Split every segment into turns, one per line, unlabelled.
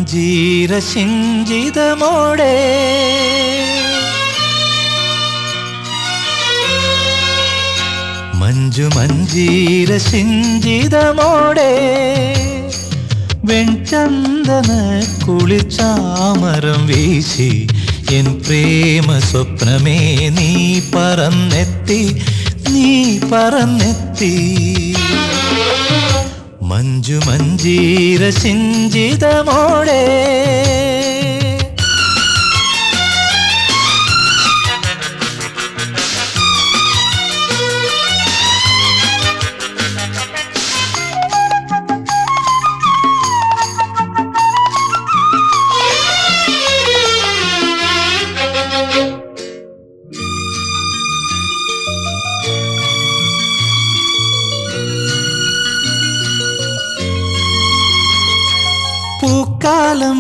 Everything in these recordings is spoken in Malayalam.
മഞ്ജീര സിഞ്ചിതമോടെ മഞ്ജു മഞ്ജീര സിഞ്ചിതമോടെ വെൺചന്ദന കുളിച്ചാമരം വീശി എൻ പ്രേമ സ്വപ്നമേ നീ പറന്നെത്തി നീ പറന്നെത്തി മഞ്ജു മഞ്ജീര സിഞ്ചിതമോടെ പൂക്കാലം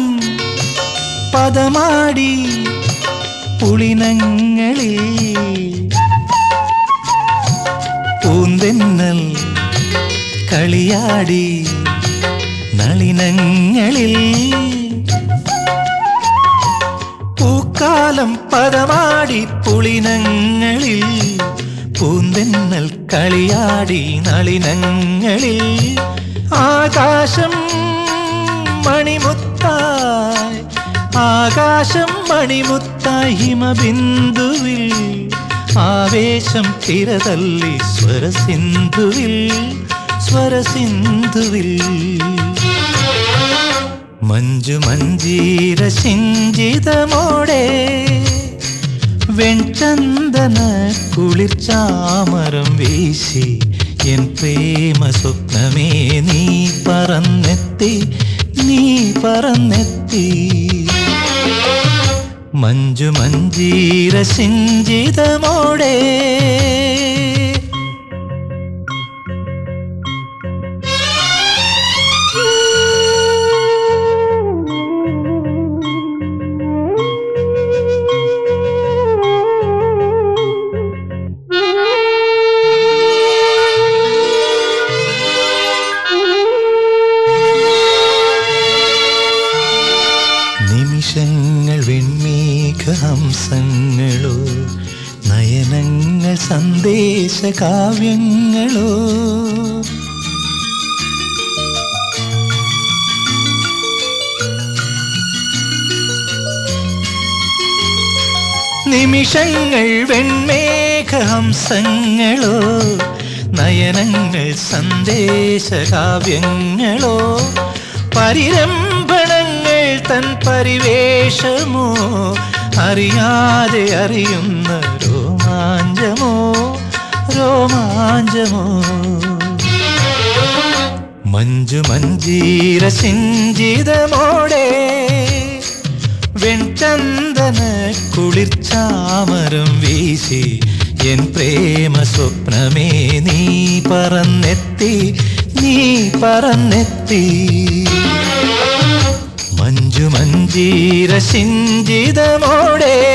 പദമാടി പുളിനങ്ങളിൽ പൂന്തെന്നൽ കളിയാടി നളിനങ്ങളിൽ പൂക്കാലം പദമാടി പുളിനങ്ങളിൽ പൂന്തെന്നൽ കളിയാടി നളിനങ്ങളിൽ ആകാശം മണിമുത്തായി ആകാശം മണിമുത്തായി ഹിമബിന്ദുവിൽ ആവേശം തിരതല്ലി സ്വരസിന്ധുവിൽ സ്വരസിന്ധുവിൽ മഞ്ജു മഞ്ജീര സിഞ്ചിതമോടെ വെൺചന്ദന കുളിർച്ചാമരം വീശി എൻ പ്രേമ സ്വപ്നമേ നീ പറന്നെത്തി നീ പറന്നെത്തി മഞ്ജു മഞ്ജീര സിഞ്ചിതമോടെ നിമിഷങ്ങൾ വെൺമേഘഹംസങ്ങളോ നയനങ്ങൾ സന്ദേശ കാവ്യങ്ങളോ നിമിഷങ്ങൾ വെൺമേഘഹംസങ്ങളോ നയനങ്ങൾ സന്ദേശ കാവ്യങ്ങളോ പരിരംഭണങ്ങൾ തൻ പരിവേഷമോ അറിയാതെ അറിയുന്ന രോമാഞ്ചമോ രോമാഞ്ചമോ മഞ്ജു മഞ്ജീര സിഞ്ചിതമോടെ വെൺചന്ദന കുളിർച്ചാമരം വീശി എൻ പ്രേമ സ്വപ്നമേ നീ പറന്നെത്തി നീ പറന്നെത്തി മഞ്ജു മഞ്ജീര സിഞ്ചിതമോടെ